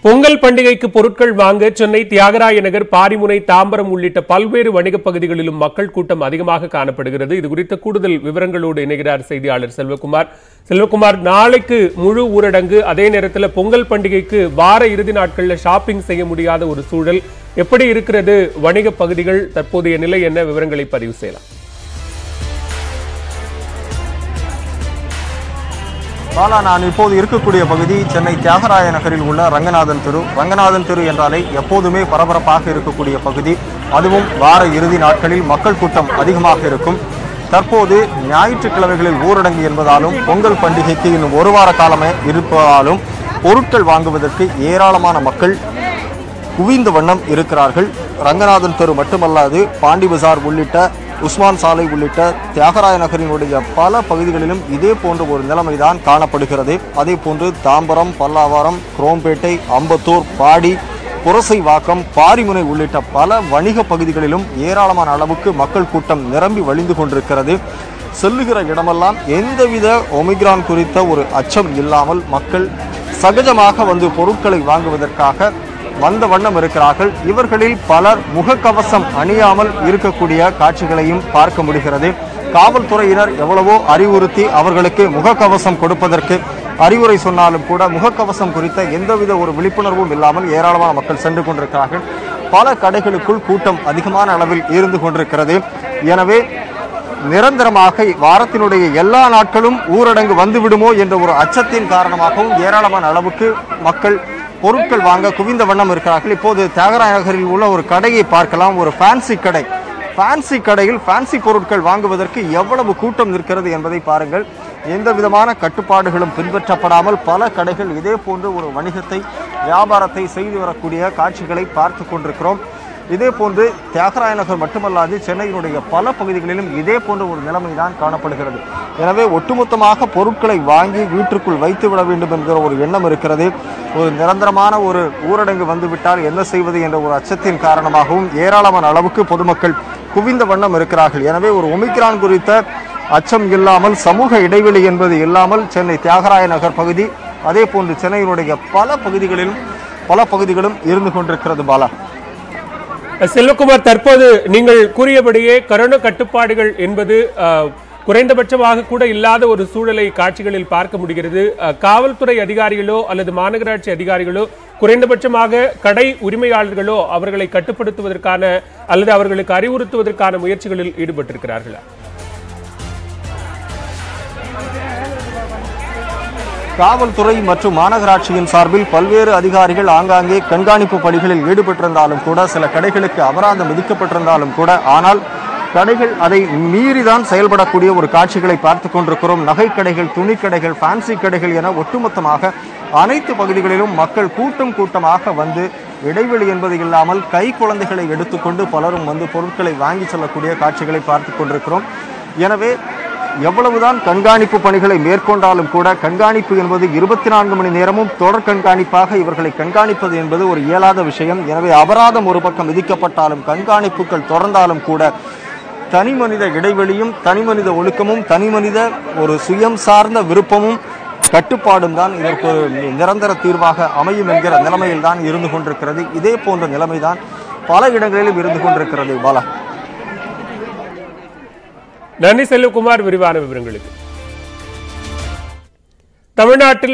பொங்கல் பண்டிகைக்கு பொருட்கள் வாங்க சென்னை தியாகராய நகர் பாரிமுனை தாம்பரம் உள்ளிட்ட பல்வேறு வணிகப் பகுதிகளிலும் மக்கள் கூட்டம் அதிகமாக காணப்படுகிறது இது குறித்த கூடுதல் விவரங்களோடு இணைகிறார் செய்தியாளர் செல்வகுமார் செல்வகுமார் நாளைக்கு முழு ஊரடங்கு அதே நேரத்தில் பொங்கல் பண்டிகைக்கு வார இறுதி நாட்கள்ல ஷாப்பிங் செய்ய முடியாத ஒரு சூழல் எப்படி இருக்கிறது வணிகப் பகுதிகள் தற்போதைய நிலை என்ன விவரங்களை பதிவு செய்யலாம் பாலா நான் இப்போது இருக்கக்கூடிய பகுதி சென்னை தியாகராய நகரில் உள்ள ரங்கநாதன் தெரு ரங்கநாதன் தெரு என்றாலே எப்போதுமே பரபரப்பாக இருக்கக்கூடிய பகுதி அதுவும் வார இறுதி நாட்களில் மக்கள் கூட்டம் அதிகமாக இருக்கும் தற்போது ஞாயிற்றுக்கிழமைகளில் ஊரடங்கு என்பதாலும் பொங்கல் பண்டிகைக்கு இன்னும் ஒரு வார காலமே இருப்பதாலும் பொருட்கள் வாங்குவதற்கு ஏராளமான மக்கள் குவிந்த வண்ணம் இருக்கிறார்கள் ரங்கநாதன் தெரு மட்டுமல்லாது பாண்டி பஜார் உள்ளிட்ட உஸ்மான் சாலை உள்ளிட்ட தியாகராய நகரினுடைய பல பகுதிகளிலும் இதே போன்ற ஒரு நிலைமைதான் காணப்படுகிறது அதே போன்று தாம்பரம் பல்லாவரம் குரோம்பேட்டை அம்பத்தூர் பாடி புரசைவாக்கம் பாரிமுனை உள்ளிட்ட பல வணிக பகுதிகளிலும் ஏராளமான அளவுக்கு மக்கள் கூட்டம் நிரம்பி வழிந்து கொண்டிருக்கிறது செல்லுகிற இடமெல்லாம் எந்தவித ஒமிக்ரான் குறித்த ஒரு அச்சம் இல்லாமல் மக்கள் சகஜமாக வந்து பொருட்களை வாங்குவதற்காக வந்த வண்ணம் இருக்கிறார்கள் இவர்களில் பலர் முகக்கவசம் அணியாமல் இருக்கக்கூடிய காட்சிகளையும் பார்க்க முடிகிறது காவல்துறையினர் எவ்வளவோ அறிவுறுத்தி அவர்களுக்கு முகக்கவசம் கொடுப்பதற்கு அறிவுரை சொன்னாலும் கூட முகக்கவசம் குறித்த எந்தவித ஒரு விழிப்புணர்வும் இல்லாமல் ஏராளமான மக்கள் சென்று கொண்டிருக்கிறார்கள் பல கடைகளுக்குள் கூட்டம் அதிகமான அளவில் இருந்து கொண்டிருக்கிறது எனவே நிரந்தரமாக வாரத்தினுடைய எல்லா நாட்களும் ஊரடங்கு வந்துவிடுமோ என்ற ஒரு அச்சத்தின் காரணமாகவும் ஏராளமான அளவுக்கு மக்கள் பொருட்கள் வாங்க குவிந்த வண்ணம் இருக்கிறார்கள் இப்போது தியாகராய நகரில் உள்ள ஒரு கடையை பார்க்கலாம் ஒரு ஃபேன்சி கடை ஃபேன்சி கடையில் ஃபேன்சி பொருட்கள் வாங்குவதற்கு எவ்வளவு கூட்டம் நிற்கிறது என்பதை பாருங்கள் எந்த விதமான கட்டுப்பாடுகளும் பின்பற்றப்படாமல் பல கடைகள் இதே போன்று ஒரு வணிகத்தை வியாபாரத்தை செய்து வரக்கூடிய காட்சிகளை பார்த்து கொண்டிருக்கிறோம் இதே போன்று தியாகராய நகர் மட்டுமல்லாது சென்னையினுடைய பல பகுதிகளிலும் இதே போன்ற ஒரு நிலைமை தான் காணப்படுகிறது எனவே ஒட்டுமொத்தமாக பொருட்களை வாங்கி வீட்டிற்குள் வைத்து விட வேண்டும் என்கிற ஒரு எண்ணம் இருக்கிறது ஒரு நிரந்தரமான ஒரு ஊரடங்கு வந்துவிட்டால் என்ன செய்வது என்ற ஒரு அச்சத்தின் காரணமாகவும் ஏராளமான அளவுக்கு பொதுமக்கள் குவிந்த வண்ணம் இருக்கிறார்கள் எனவே ஒரு ஒமிக்ரான் குறித்த அச்சம் இல்லாமல் சமூக இடைவெளி என்பது இல்லாமல் சென்னை தியாகராய நகர் பகுதி அதே போன்று சென்னையினுடைய பல பகுதிகளிலும் பல பகுதிகளும் இருந்து கொண்டிருக்கிறது பாலா செல்வகுமார் தற்போது நீங்கள் கூறியபடியே கரோனா கட்டுப்பாடுகள் என்பது அஹ், குறைந்தபட்சமாக கூட இல்லாத ஒரு சூழலை காட்சிகளில் பார்க்க முடிகிறது அஹ், காவல்துறை அதிகாரிகளோ அல்லது மாநகராட்சி அதிகாரிகளோ குறைந்தபட்சமாக கடை உரிமையாளர்களோ அவர்களை கட்டுப்படுத்துவதற்கான அல்லது அவர்களுக்கு அறிவுறுத்துவதற்கான முயற்சிகளில் ஈடுபட்டிருக்கிறார்களா காவல்துறை மற்றும் மாநகராட்சியின் சார்பில் பல்வேறு அதிகாரிகள் ஆங்காங்கே கண்காணிப்பு பணிகளில் ஈடுபட்டிருந்தாலும் கூட சில கடைகளுக்கு அபராதம் விதிக்கப்பட்டிருந்தாலும் கூட ஆனால் கடைகள் அதை மீறிதான் செயல்படக்கூடிய ஒரு காட்சிகளை பார்த்து கொண்டிருக்கிறோம் நகை கடைகள் துணி கடைகள் ஃபேன்சி கடைகள் என ஒட்டுமொத்தமாக அனைத்து பகுதிகளிலும் மக்கள் கூட்டம் கூட்டமாக வந்து இடைவெளி என்பது இல்லாமல் கை குழந்தைகளை எடுத்துக்கொண்டு பலரும் வந்து பொருட்களை வாங்கி செல்லக்கூடிய காட்சிகளை பார்த்து கொண்டிருக்கிறோம் எனவே எவ்வளவுதான் கண்காணிப்பு பணிகளை மேற்கொண்டாலும் கூட கண்காணிப்பு என்பது இருபத்தி நான்கு மணி நேரமும் தொடர் கண்காணிப்பாக இவர்களை கண்காணிப்பது என்பது ஒரு இயலாத விஷயம் எனவே அபராதம் ஒரு பக்கம் விதிக்கப்பட்டாலும் கண்காணிப்புகள் தொடர்ந்தாலும் கூட தனி மனித இடைவெளியும் தனி மனித ஒழுக்கமும் தனி மனித ஒரு சுயம் சார்ந்த விருப்பமும் கட்டுப்பாடும் தான் இதற்கு ஒரு நிரந்தர தீர்வாக அமையும் என்கிற நிலைமையில் தான் இருந்து கொண்டிருக்கிறது இதே போன்ற நிலைமைதான் பல இடங்களிலும் இருந்து கொண்டிருக்கிறது பாலா நன்றி செல்வகுமார் விரிவான விவரங்களுக்கு தமிழ்நாட்டில்